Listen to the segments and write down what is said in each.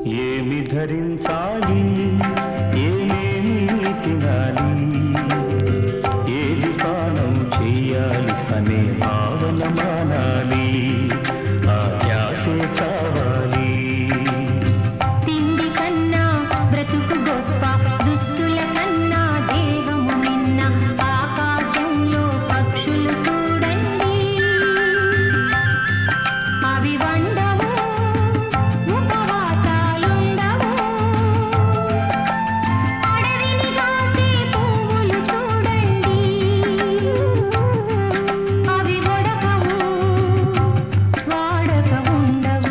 ఏమి ధరించాలి ఏమేమి తినాలి ఏది పానం చెయ్యాలి అనే భావన మానాలి ఆ ధ్యాసే చావాలి తిండి కన్నా బ్రతుకు గొప్ప దుస్తుల కన్నా దేహము నిన్న ఆకాశంలో పక్షులు చూడండి అవి వండవు ఉపవాసాలుండవు అడవిని కాసే పువ్వులు చూడండి అవి ఒడకవు వాడక ఉండవు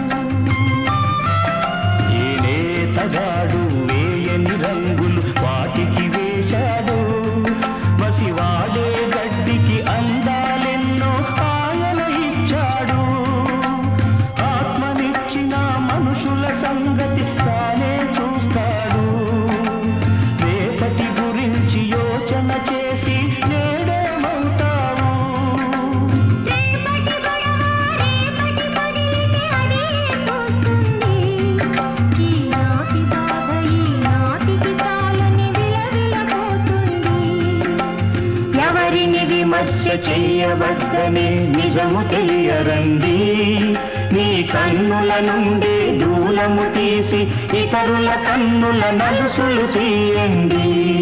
ఏ నేతగాడు వేయని రంగులు వాటికి వేశాడు మసివాడే గడ్డికి అందాలెన్నో ఆయన ఇచ్చాడు ఆత్మనిచ్చిన మనుషుల సంగతి తానే చూస్తాడు రేపటి గురించి యోచన చేసి నేడేమవుతావు రేపటి గొడవ రేపటి పడితే అదే చూస్తుంది ఈనాటి బాధ ఈనాటికి చాలని విలవిలపోతుంది ఎవరిని విమర్శ చెయ్యవద్దనే నిజము తెలియరండి నీ కన్నుల నుండి దూలము తీసి ఇతరుల కన్నుల నలుసులు తీయండి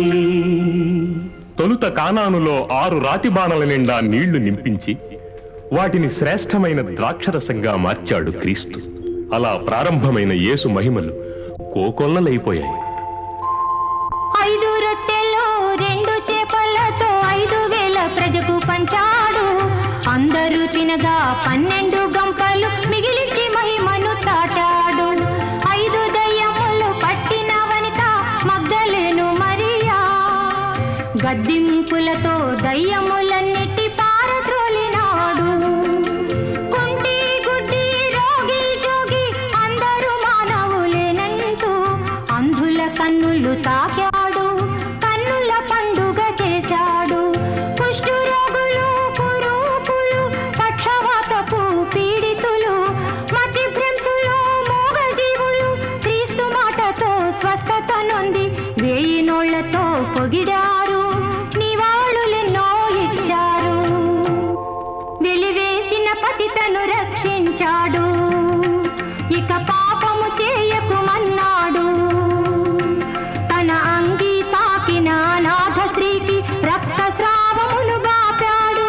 తొలుత కానానులో ఆరు రాతి బాణల నిండా నీళ్లు నింపించి వాటిని శ్రేష్టమైన ద్రాక్షరసంగా మార్చాడు క్రీస్తు అలా ప్రారంభమైన యేసు మహిమలు కోకొల్లలైపోయాయి ఐదు రొట్టెలు రెండు చేపలతో ఐదు వేల ప్రజకు పంచాడు అందరూ తినగా పన్నెండు గంపలు మిగిలిచి మహిమను చాటాడు ఐదు దయ్యములు పట్టిన వనిత మగ్ధలేను మరియా గద్దింపులతో దయ్యములన్నిటి పారద్రోలినాడు కుంటి గుడ్డి రోగి జోగి అందరూ మానవులేనంటూ అంధుల కన్నులు తాకాడు కన్నుల పండుగ చేశాడు కుష్టు రోగులు కురూపులు పక్షవాతపు పీడితులు మతి భ్రంశులు మూగజీవులు క్రీస్తు మాటతో స్వస్థత నొంది వేయి నోళ్లతో పొగిడారు నివాళులెన్నో ఇచ్చారు వెలివేసిన పతితను రక్షించాడు ఇక పాపము చేయకుమన్నాడు తన అంగి తాకిన అనాథ స్త్రీకి రక్తస్రావమును బాపాడు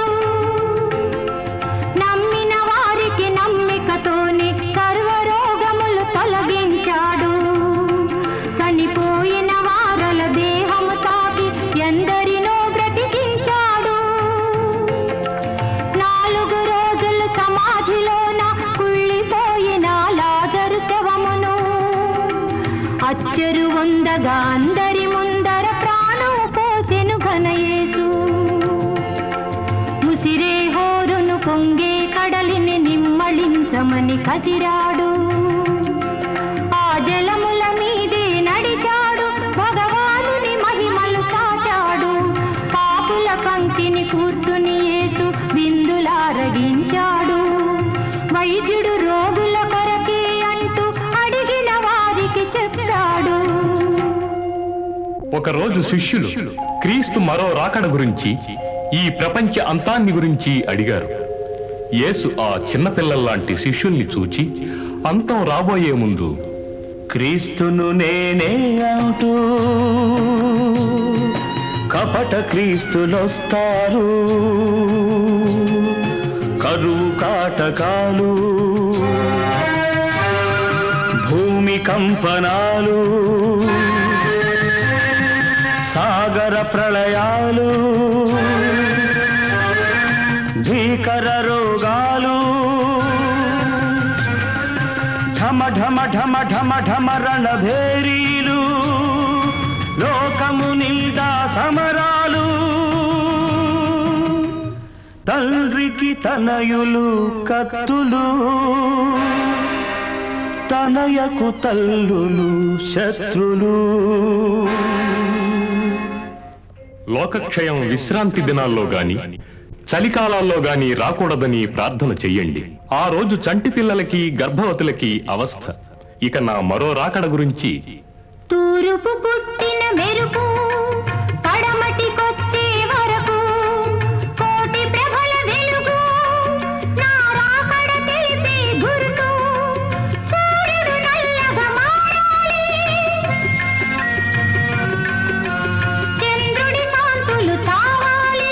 నమ్మిన వారికి నమ్మికతోనే సర్వరోగములు తొలగించాడు చనిపోయిన వారల దేహము తాకి ఎందరినో బ్రతికించాడు నాలుగు రోజులు సమాధిలోన కుళ్ళిపోయిన లాజరు శవమును అచ్చరు వందగా అందరి ముందర ప్రాణం పోసెను ఘనయేసు ముసిరే హోరును పొంగే కడలిని నిమ్మళించమని కసిరాడు ఆ జలముల మీదే నడిచాడు భగవానుని మహిమలు చాటాడు పాపుల పంక్తిని కూర్చుని యేసు విందులారగించాడు వైద్యుడు రోగుల కొరకే అంటూ అడిగిన వారికి చెప్పాడు ఒకరోజు శిష్యులు క్రీస్తు మరో రాకడ గురించి ఈ ప్రపంచ అంతాన్ని గురించి అడిగారు యేసు ఆ చిన్నపిల్లల్లాంటి శిష్యుల్ని చూచి అంతం రాబోయే ముందు క్రీస్తును నేనే అంటూ కపట క్రీస్తులొస్తారు కరువు కాటకాలు భూమి కంపనాలు సాగర ప్రళయాలు భీకర రోగాలు ఢమ ఢమ ఢమ ఢమ ఢమ రణభేరీలు లోకము నిండా సమరాలు తండ్రికి తనయులు కత్తులు తనయకు తల్లులు శత్రులు లోకక్షయం విశ్రాంతి దినాల్లో గాని చలికాలాల్లో గాని రాకూడదని ప్రార్థన చెయ్యండి ఆ రోజు చంటి పిల్లలకి గర్భవతులకి అవస్థ ఇక నా మరో రాకడ గురించి తూరుపు పుట్టిన మెరుపు పడమటికొచ్చే వరకు కోటి ప్రభల వెలుగు నా రాకడ తెలిపే గురుతు సూర్యుడు నల్లగా మారాలి చంద్రుడి కాంతులు చావాలి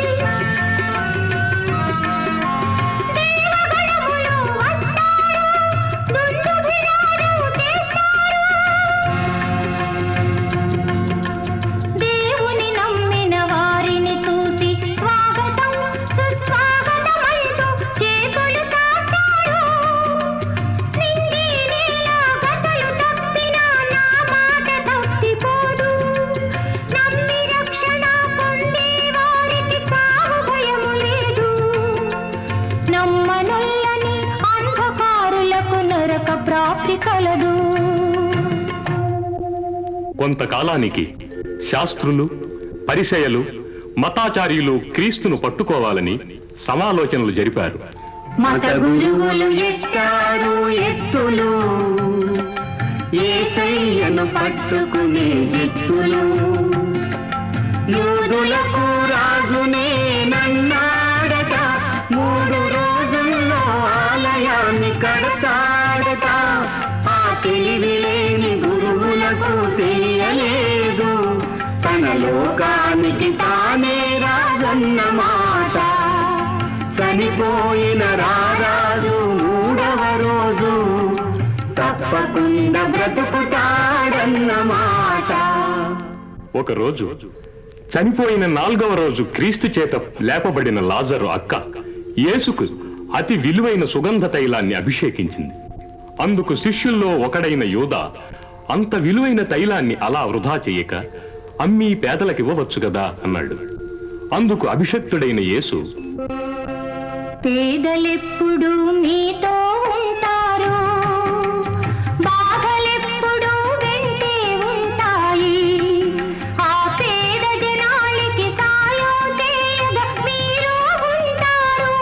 దేవగణములు వస్తారు దుందుభిరాలు చేస్తారు దేవుని నమ్మిన వారిని చూసి స్వాగతం సుస్వాగతం అంటూ చేతులు చాస్తారు నింగి నేల గతలు తప్పినా నా మాట తప్పిపోదు నమ్మి రక్షణ పొందే వారికి చావు భయము లేదు నమ్మనొల్లని అంధకారులకు నరక ప్రాప్తి కలదు కొంతకాలానికి శాస్త్రులు పరిచయలు మతాచార్యులు క్రీస్తును పట్టుకోవాలని సమాలోచనలు జరిపారు మత గురువులు ఎత్తారు ఎత్తులు ఏసయ్యను పట్టుకునే ఎత్తులు యూదులకు రాజునే నన్నాడట మూడు రోజుల్లో ఆలయాన్ని కడతాడట ఆ తెలివి లేని గురువులకు తెలియలేదు తన లోకానికి తానే రాజన్న మాట చనిపోయిన రారాజు మూడవ రోజు తప్పకుండా బ్రతుకుతాడన్నమాట ఒకరోజు చనిపోయిన నాలుగవ రోజు క్రీస్తు చేత లేపబడిన లాజరు అక్క యేసుకు అతి విలువైన సుగంధ తైలాన్ని అభిషేకించింది అందుకు శిష్యుల్లో ఒకడైన యోధ అంత విలువైన తైలాన్ని అలా వృధా చేయక అమ్మీ పేదలకివ్వవచ్చు కదా అన్నాడు అందుకు అభిషక్తుడైన యేసు పేదలెప్పుడు మీతో ఉంటారు బాధలెప్పుడు వెంటే ఉంటాయి ఆ పేద జనాలికి సాయం చేయగా మీరు ఉంటారు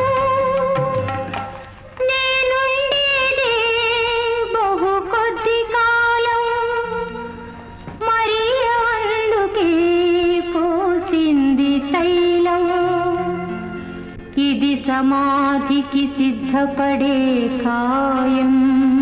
నేనుండేదే బహు కొద్ది కాలం మరి అందుకే పోసింది తైలం ఇది సమాధికి సిద్ధపడే కాయం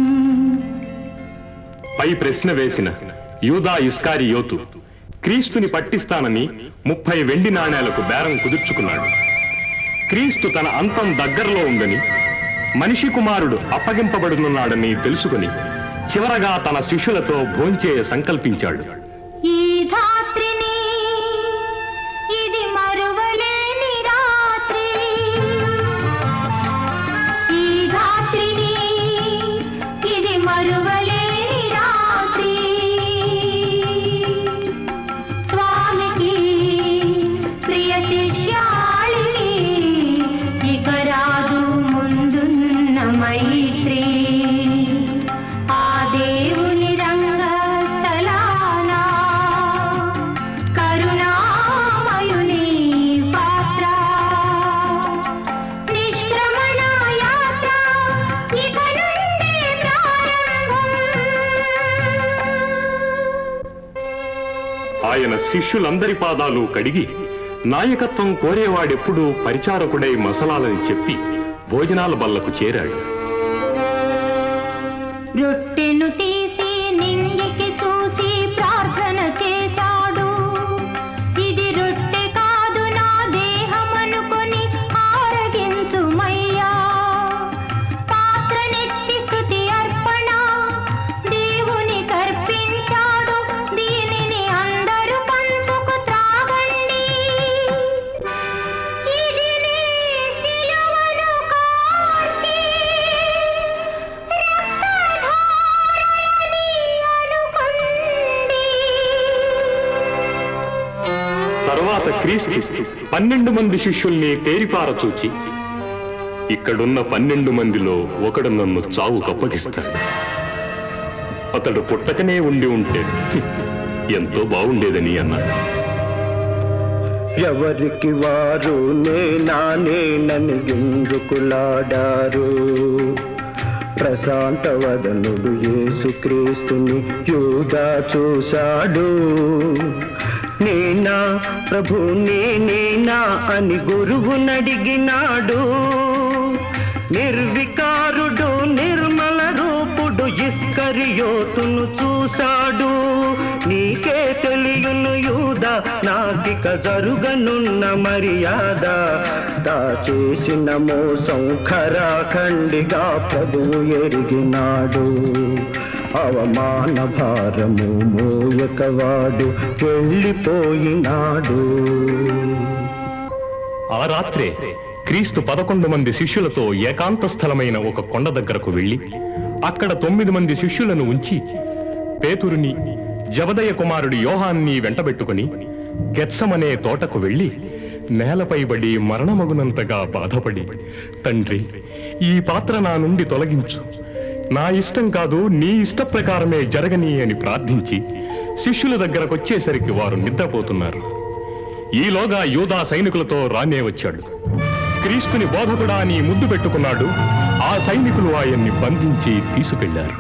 పై ప్రశ్న వేసిన యూదా ఇస్కారి యోతు క్రీస్తుని పట్టిస్తానని ముప్పై వెండి నాణేలకు బేరం కుదుర్చుకున్నాడు క్రీస్తు తన అంతం దగ్గరలో ఉందని మనిషి కుమారుడు అప్పగింపబడునున్నాడని తెలుసుకుని చివరగా తన శిష్యులతో భోంచేయ సంకల్పించాడు ఈ ధాత్రిని ఇది మరువలేని రాత్రి ఈ ధాత్రిని ఇది మరువలేని రాత్రి స్వామికి ప్రియ శిష్యాళికి ఇక రాదు ముందున్న మైత్రి ఆ దేవుని రంగస్థలాన కరుణామయుని పాత్ర నిష్క్రమణ యాత్ర ఇక నుండే ప్రారంభం ఆయన శిష్యులందరి పాదాలు కడిగి నాయకత్వం కోరేవాడెప్పుడూ పరిచారకుడై మసలాలని చెప్పి భోజనాల బల్లకు చేరాడు రొట్టెను తీసి నింగికి చూసి ప్రార్థన చేశాడు ఇది రొట్టె కాదు నా దేహమనుకొని ఆరగించుమయ్యా పాత్రనెత్తి స్తుతి అర్పణ దేవుని కర్పించాడు దీనిని అందరూ పంచుకు త్రాగండి ఇది నీ సిలువను కార్చి తరువాత క్రీస్తు పన్నెండు మంది శిష్యుల్ని తేరిపార చూచి ఇక్కడున్న పన్నెండు మందిలో ఒకడు నన్ను చావు కప్పగిస్తాడు అతడు పుట్టకనే ఉండి ఉంటే ఎంతో బాగుండేదని అన్నాడు ఎవరికి వారు నేనా నేనని గింజుకులాడారు ప్రశాంత వదనుడు యేసుక్రీస్తుని యూదా చూశాడు నేనా ప్రభు నేనేనా అని గురువు నడిగినాడు నిర్వికారుడు నిర్మల రూపుడు ఇస్కరియోతును చూశాడు నీకే తెలియను యూద నాకిక జరుగనున్న మర్యాద తా చేసిన మోసం ఖరాఖండిగా ప్రభువు ఎరిగినాడు అవమాన భారము మోయకవాడు వెళ్ళిపోయినాడు ఆ రాత్రే క్రీస్తు పదకొండు మంది శిష్యులతో ఏకాంత స్థలమైన ఒక కొండ దగ్గరకు వెళ్లి అక్కడ తొమ్మిది మంది శిష్యులను ఉంచి పేతురుని జబదయ కుమారుడు యోహాన్ని వెంటబెట్టుకుని గెత్సమనే తోటకు వెళ్లి నేలపై పడి మరణమగునంతగా బాధపడి తండ్రి ఈ పాత్ర నా నుండి తొలగించు నా ఇష్టం కాదు నీ ఇష్ట ప్రకారమే జరగని అని ప్రార్థించి శిష్యుల దగ్గరకొచ్చేసరికి వారు నిద్రపోతున్నారు ఈలోగా యూదా సైనికులతో రానే వచ్చాడు క్రీస్తుని బోధకుడా అని ముద్దు పెట్టుకున్నాడు ఆ సైనికులు ఆయన్ని బంధించి తీసుకెళ్లారు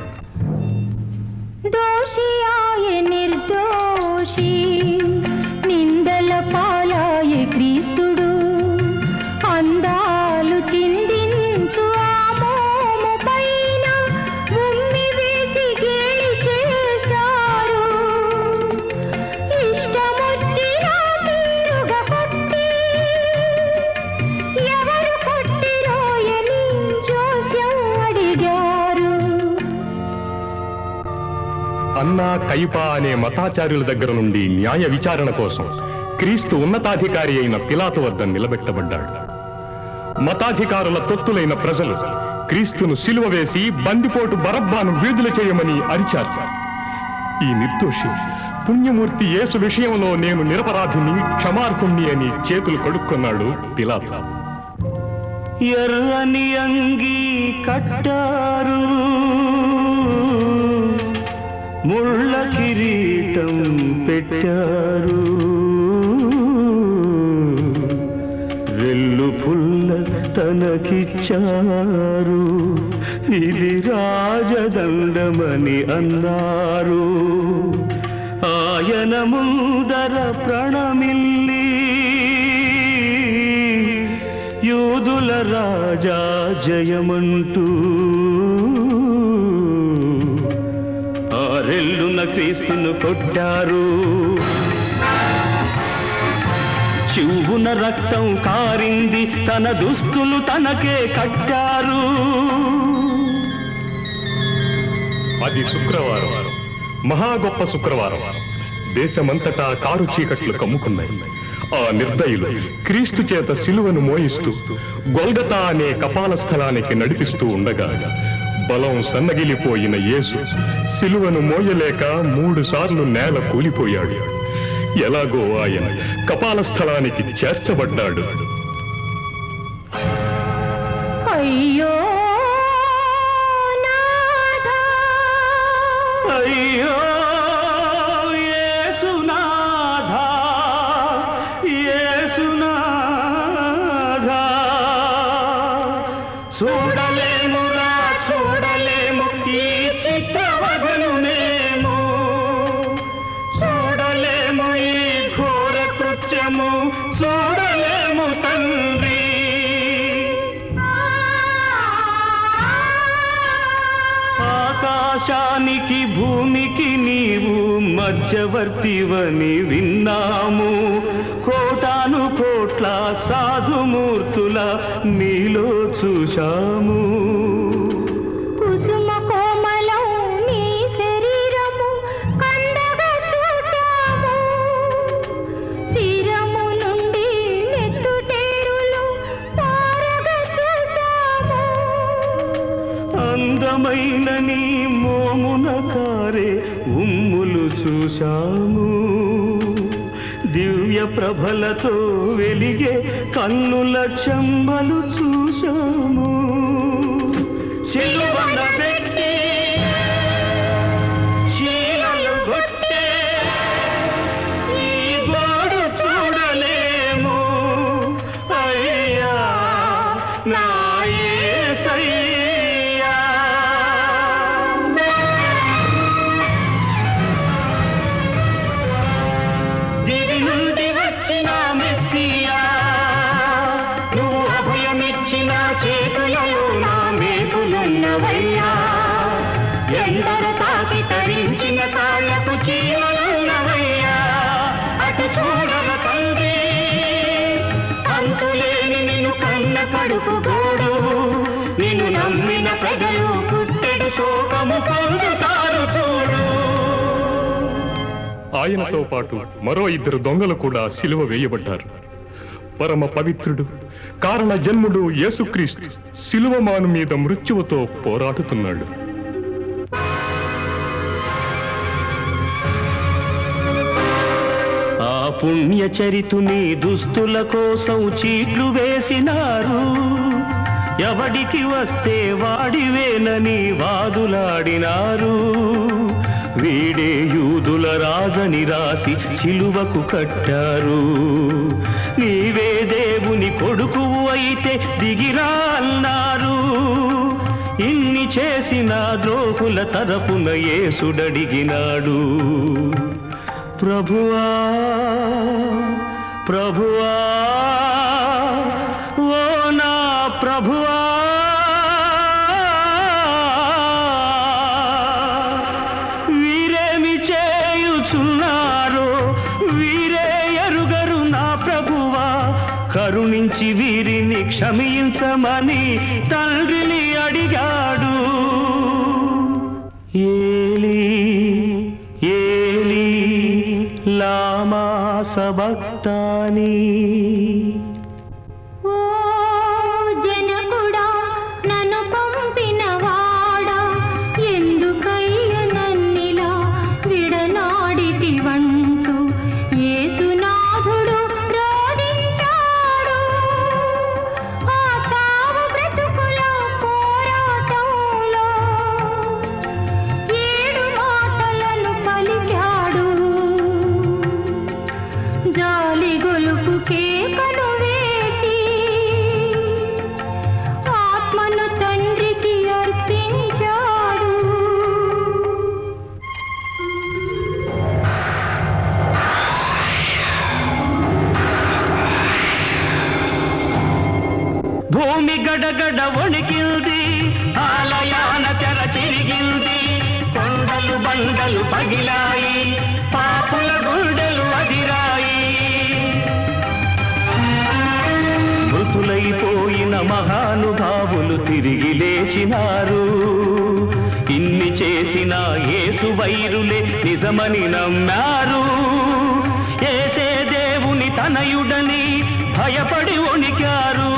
దోషి ఆయ నిర్దోషి నిందల పాలాయ క్రీస్తుడు అందాలు చిందించు ఆ మోము పైన ఉమ్మి వేసి గేలి చేశారు ఇష్టమొచ్చిన తీరుగా కొట్టి ఎవరు కొట్టిరోయని జోస్యం అడిగారు అన్నా కైపా అనే మతాచార్యుల దగ్గర నుండి న్యాయ విచారణ కోసం క్రీస్తు ఉన్నతాధికారి అయిన పిలాతు వద్ద నిలబెట్టబడ్డాడు మతాధికారుల తొత్తులైన ప్రజలు క్రీస్తును సిలువ వేసి బందిపోటు బరబ్బాను విడుదల చేయమని అరిచారు ఈ నిర్దోషి పుణ్యమూర్తి యేసు విషయంలో నేను నిరపరాధిని క్షమార్కుణ్ణి అని చేతులు కడుక్కున్నాడు పిలాతు ఎర్రని అంగి కట్టారు ముళ్ళ కిరీటం పెట్టారు రెల్లు పుల్ల తనకిచ్చారు ఇది రాజదండమని అన్నారు ఆయన ముందర ప్రణమిల్లి యూదుల రాజా జయమంటూ ఆరెల్లున క్రీస్తును కొట్టారు చివున రక్తం కారింది తన దుస్తులు తనకే కట్టారు అది శుక్రవారం మహా గొప్ప శుక్రవారం దేశమంతటా కారు చీకట్లు కమ్ముకున్నాయి ఆ నిర్దయులు క్రీస్తు చేత సిలువను మోయిస్తూ గొల్గతా అనే కపాల స్థలానికి నడిపిస్తూ ఉండగా బలం సన్నగిలిపోయిన యేసు సిలువను మోయలేక మూడు సార్లు నేల కూలిపోయాడు ఎలాగో ఆయన కపాల స్థలానికి చేర్చబడ్డాడు అయ్యో నాథా అయ్యో యేసునాథా యేసునాథా చూడలేమురా చూడలేము ఈ చిత్రవధను మేము చూడలేము ఈ ఘోర కృత్యము చూడలేము తండ్రి ఆకాశానికి భూమికి నీవు మధ్యవర్తివని విన్నాము కోటాను కోట్ల సాధుమూర్తుల నీలో చూశాము కుసుమ కోమలం నీ శరీరము కండగా చూసాము శిరము నుండి నెత్తుటేరులు పారగా చూసాము అందమైన నీ మోమున కారే ఉమ్ములు చూశాము దివ్య ప్రభలతో వెలిగే కన్నుల చెంబలు చూశాము సిలువన పెట్టి చీలలు కొట్టే ఈ గోడు చూడలేము అయ్యా నా యేసయ్యా ఎందరు తాకి తరించిన కాళ్లకు చీమలున్నవయ్యా అటు చూడవ తండ్రి అంతులేని నిన్ను కన్న కడుపు గోడు నిన్ను నమ్మిన ప్రజలు పుట్టెడు శోకము పొందుతారు చూడు ఆయనతో పాటు మరో ఇద్దరు దొంగలు కూడా సిలువ వేయబడ్డారు పరమ పవిత్రుడు కారణ జన్ముడు యేసుక్రీస్తు సిలువమాను మీద మృత్యువుతో పోరాడుతున్నాడు ఆ పుణ్య చరితుని దుస్తుల కోసం చీట్లు వేసినారు ఎవడికి వస్తే వాడివేనని వాదులాడినారు వీడే యూదుల రాజని రాసి సిలువకు కట్టారు నీవే దేవుని కొడుకువు అయితే దిగిరా అన్నారు ఇన్ని చేసిన ద్రోహుల తరఫున యేసుడడిగినాడు ప్రభువా ప్రభువా ఓ నా ప్రభువా వీరేమి చేయుచున్నారో వీరే ఎరుగరు నా ప్రభువా కరుణించి వీరిని క్షమించమని తండ్రిని అడిగాడు ఏలి ఏలి లామా సబక్తాని ఓ జనకుడా నన్ను పంపినవాడా ఎందుకయ్య నన్నిలా విడనాడితివంటూ యేసునాథుడు రోధించాడు ఆ చావు బ్రతుకుల పోరాటంలో ఏడు మాటలను పలికాడు జాలి గొలుపు కేకను వేసి ఆత్మను తండ్రికి అర్పించాడు భూమి గడగడ వణికింది ఆలయాన తెర చిరిగింది కొండలు బండలు పగిలాయి పాపుల గుండెలు అదిరాయి మృతులైపోయిన మహానుభావులు తిరిగి లేచినారు ఇన్ని చేసిన యేసు వైరులే నిజమని నమ్మారు ఏసే దేవుని తనయుడని భయపడి వణికారు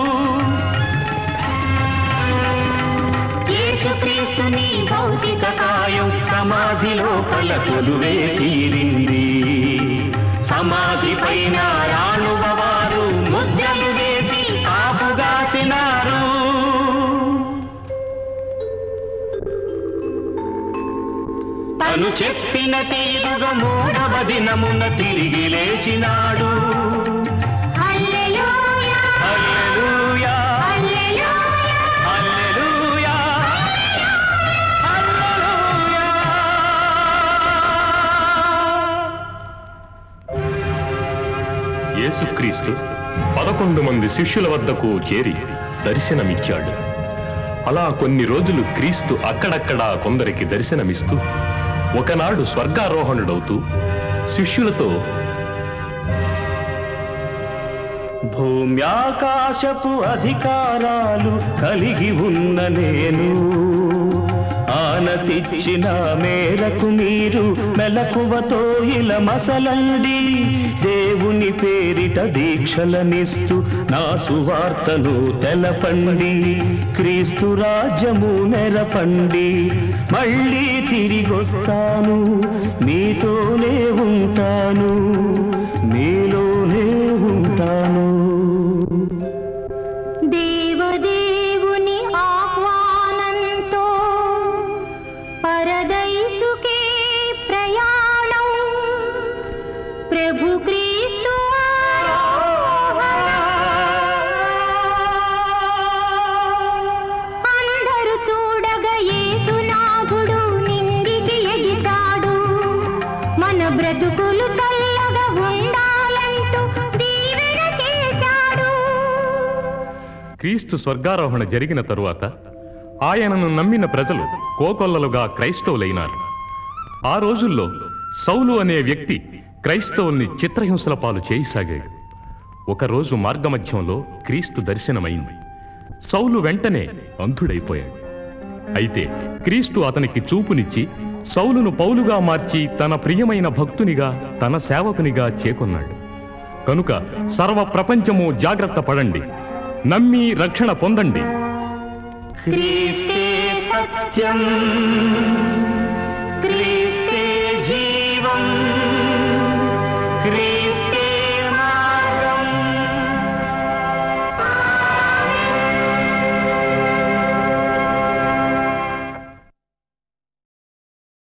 యేసుక్రీస్తుని భౌతిక కాయం సమాధి లోపల కొలువే తీరింది సమాధి పైన రానువవారు ముద్రలు వేసి కాపుగాసినారు తను చెప్పిన తీరుగా మూడవ దినమున తిరిగి లేచినాడు హల్లెలూయా హల్లెలూయా హల్లెలూయా హల్లెలూయా హల్లెలూయా యేసుక్రీస్తు పదకొండు మంది శిష్యుల వద్దకు చేరి దర్శనమిచ్చాడు అలా కొన్ని రోజులు క్రీస్తు అక్కడక్కడా కొందరికి దర్శనమిస్తూ ఒకనాడు స్వర్గారోహణుడవుతూ శిష్యులతో భూమ్యాకాశపు అధికారాలు కలిగి ఉన్న నేను ఆనతిచ్చిన మేరకు మీరు మెలకువతో ఇలా మసలండి దేవుని పేరిట దీక్షలనిస్తూ నా సువార్తను తెలపండి క్రీస్తు రాజ్యము నెరపండి మళ్ళీ తిరిగొస్తాను మీతోనే ఉంటాను మీలోనే ఉంటాను దేవదేవుని ఆహ్వానంతో పరదైసుకే ప్రయాణం ప్రభు క్రీస్తు అందరూ చూడగా యేసునాథుడు నింగికి ఎగిసాడు మన బ్రతుకులు చల్లగా ఉండాలంటూ దీవెన చేశాడు క్రీస్తు స్వర్గారోహణ జరిగిన తరువాత ఆయనను నమ్మిన ప్రజలు కోకొల్లలుగా క్రైస్తవులైనారు ఆ రోజుల్లో సౌలు అనే వ్యక్తి క్రైస్తవుల్ని చిత్రహింసల పాలు చేయసాగాడు ఒకరోజు మార్గమధ్యంలో క్రీస్తు దర్శనమైంది సౌలు వెంటనే అంధుడైపోయాడు అయితే క్రీస్తు అతనికి చూపునిచ్చి సౌలును పౌలుగా మార్చి తన ప్రియమైన భక్తునిగా తన సేవకునిగా చేకొన్నాడు కనుక సర్వ ప్రపంచము జాగ్రత్త పడండి నమ్మి రక్షణ పొందండి క్రీస్తే సత్యం